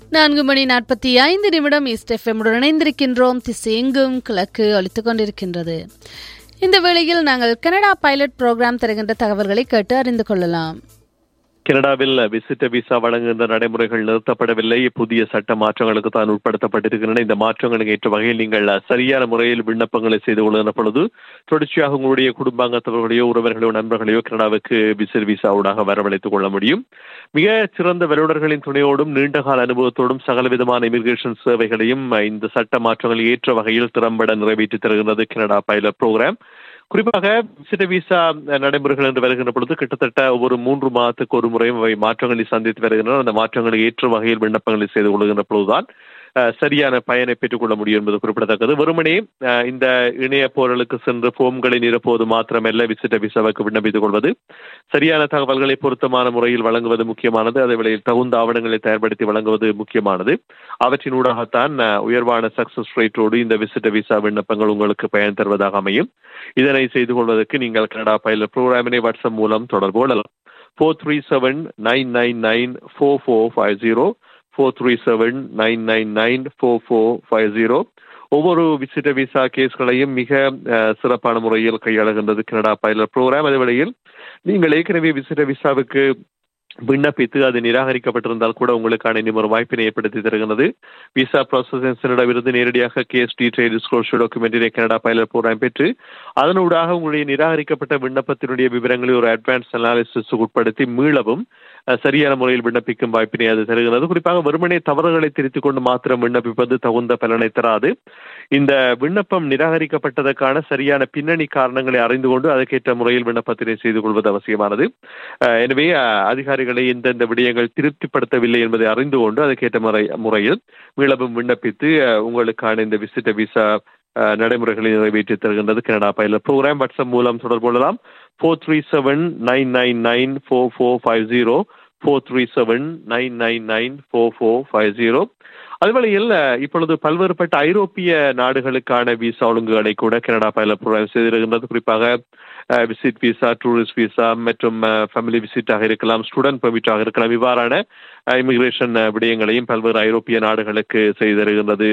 நான்கு மணி நாற்பத்தி ஐந்து நிமிடம் ஈஸ்ட் எஃப்எம்முடன் இணைந்திருக்கின்றோம் திசையெங்கும் கிழக்கு ஒலித்துக் கொண்டிருக்கின்றது இந்த வேளையில் நாங்கள் கனடா பைலட் புரோகிராம் தருகின்ற தகவல்களை கேட்டு அறிந்து கொள்ளலாம் கனடாவில் விசிட்ட விசா வழங்குகின்ற நடைமுறைகள் நிறுத்தப்படவில்லை புதிய சட்ட மாற்றங்களுக்கு தான் உட்படுத்தப்பட்டிருக்கின்றன இந்த மாற்றங்களுக்கு ஏற்ற வகையில் நீங்கள் சரியான முறையில் விண்ணப்பங்களை செய்து கொள்கின்ற பொழுது தொடர்ச்சியாக உங்களுடைய குடும்பாங்கத்தவர்களையோ உறவர்களையோ நண்பர்களையோ கனடாவுக்கு விசிட் விசாவுடாக வரவழைத்துக் கொள்ள முடியும் மிக சிறந்த வல்லுநர்களின் துணையோடும் நீண்டகால அனுபவத்தோடும் சகலவிதமான இமிகிரேஷன் சேவைகளையும் இந்த சட்ட மாற்றங்கள் ஏற்ற வகையில் திறம்பட நிறைவேற்றி தருகிறது கனடா பைலட் ப்ரோக்ராம் குறிப்பாக விசிட்ட விசா நடைமுறைகள் என்று வருகின்ற பொழுது கிட்டத்தட்ட ஒவ்வொரு மூன்று மாதத்துக்கு ஒரு முறையும் அவை மாற்றங்களை சந்தித்து வருகின்றன அந்த மாற்றங்களுக்கு ஏற்ற வகையில் விண்ணப்பங்களை செய்து கொள்கின்ற பொழுதுதான் சரியான பயனை பெற்றுக்கொள்ள முடியும் என்பது குறிப்பிடத்தக்கது வெறுமனே இந்த இணைய போரலுக்கு சென்று போம்களை நிரப்புவது மாத்திரமல்ல விசிட்ட விசாவுக்கு விண்ணப்பித்துக் கொள்வது சரியான தகவல்களை பொருத்தமான முறையில் வழங்குவது முக்கியமானது அதே வேளையில் தகுந்த ஆவணங்களை தயார்படுத்தி வழங்குவது முக்கியமானது அவற்றினூடாகத்தான் உயர்வான சக்சஸ் ரேட்டோடு இந்த விசிட்ட விசா விண்ணப்பங்கள் உங்களுக்கு பயன் தருவதாக அமையும் இதனை செய்து கொள்வதற்கு நீங்கள் கனடா பைலட் ப்ரோக்ராமினை வாட்ஸ்அப் மூலம் தொடர்பு கொள்ளலாம் four three seven nine nine nine four four five zero four three seven nine nine nine four four five zero ஒவ்வொரு விசிட்ட விசா கேஸ்களையும் மிக சிறப்பான முறையில் கையாளுகின்றது கனடா பைலட் ப்ரோக்ராம் அதே வேளையில் நீங்கள் ஏற்கனவே விசிட்ட விசாவுக்கு விண்ணப்பித்து அது நிராகரிக்கப்பட்டிருந்தால் கூட உங்களுக்கான இன்னும் ஒரு வாய்ப்பினை ஏற்படுத்தி தருகிறது விசா ப்ராசஸிடமிருந்து நேரடியாக கேஸ் டீடைல் டிஸ்க்ளோஷர் டாக்குமெண்டினை கனடா பைலட் ப்ரோக்ராம் பெற்று அதனூடாக உங்களுடைய நிராகரிக்கப்பட்ட விண்ணப்பத்தினுடைய விவரங்களை ஒரு அட்வான்ஸ் அனாலிசிஸ் உட்படுத்தி மீளவும் சரியான முறையில் விண்ணப்பிக்கும் வாய்ப்பினை அது தருகிறது குறிப்பாக வெறுமனே தவறுகளை திருத்திக் கொண்டு மாத்திரம் விண்ணப்பிப்பது தகுந்த பலனை தராது இந்த விண்ணப்பம் நிராகரிக்கப்பட்டதற்கான சரியான பின்னணி காரணங்களை அறிந்து கொண்டு அதற்கேற்ற முறையில் விண்ணப்பத்தினை செய்து கொள்வது அவசியமானது எனவே அதிகாரிகளை எந்தெந்த விடயங்கள் திருப்திப்படுத்தவில்லை என்பதை அறிந்து கொண்டு அதற்கேற்ற முறை முறையில் மீளவும் விண்ணப்பித்து உங்களுக்கான இந்த விசிட்ட விசா நடைமுறைகளை நிறைவேற்றி தருகின்றது கனடா பைலட் ப்ரோக்ராம் வாட்ஸ்அப் மூலம் தொடர்பு கொள்ளலாம் four three seven nine nine nine four four five zero four three seven nine nine nine four four five zero அதுவேளையில் இப்பொழுது பல்வேறுபட்ட ஐரோப்பிய நாடுகளுக்கான விசா ஒழுங்குகளை கூட கனடா பைலட் ப்ரோக்ராம் செய்திருக்கின்றது குறிப்பாக விசிட் விசா டூரிஸ்ட் விசா மற்றும் ஃபேமிலி விசிட்டாக இருக்கலாம் ஸ்டூடெண்ட் பெர்மிட்டாக இருக்கலாம் இவ்வாறான இமிகிரேஷன் விடயங்களையும் பல்வேறு ஐரோப்பிய நாடுகளுக்கு செய்திருக்கின்றது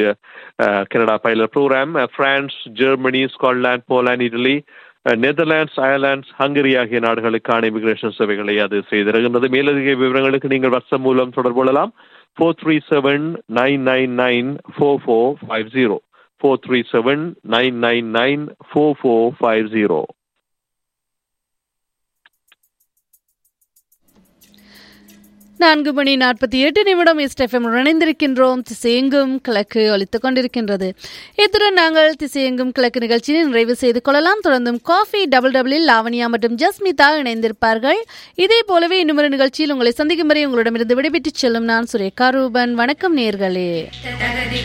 Canada pilot program France Germany Scotland Poland Italy Netherlands Irelands Hungary ஆகிய நாடுகளுக்கான இமிகிரேஷன் சேவைகளை அது செய்திருக்கின்றது மேலதிக விவரங்களுக்கு நீங்கள் வாட்ஸ்அப் மூலம் தொடர்பு கொள்ளலாம் four three seven nine nine nine four four five zero four three seven nine nine nine four four five zero நான்கு மணி நாற்பத்தி எட்டு நிமிடம் இஸ்டெஃபம் இணைந்திருக்கின்றோம் திசையெங்கும் கிழக்கு ஒலித்துக் கொண்டிருக்கின்றது இத்துடன் நாங்கள் திசையெங்கும் கிழக்கு நிகழ்ச்சியை நிறைவு செய்து கொள்ளலாம் தொடர்ந்தும் காஃபி டபுள் டபுளில் லாவணியா மற்றும் ஜஸ்மிதா இணைந்திருப்பார்கள் இதே போலவே இன்னும் நிகழ்ச்சியில் உங்களை சந்திக்கும் வரை உங்களிடமிருந்து விடைபெற்றுச் செல்லும் நான் சுரேகா ரூபன் வணக்கம் நேர்களே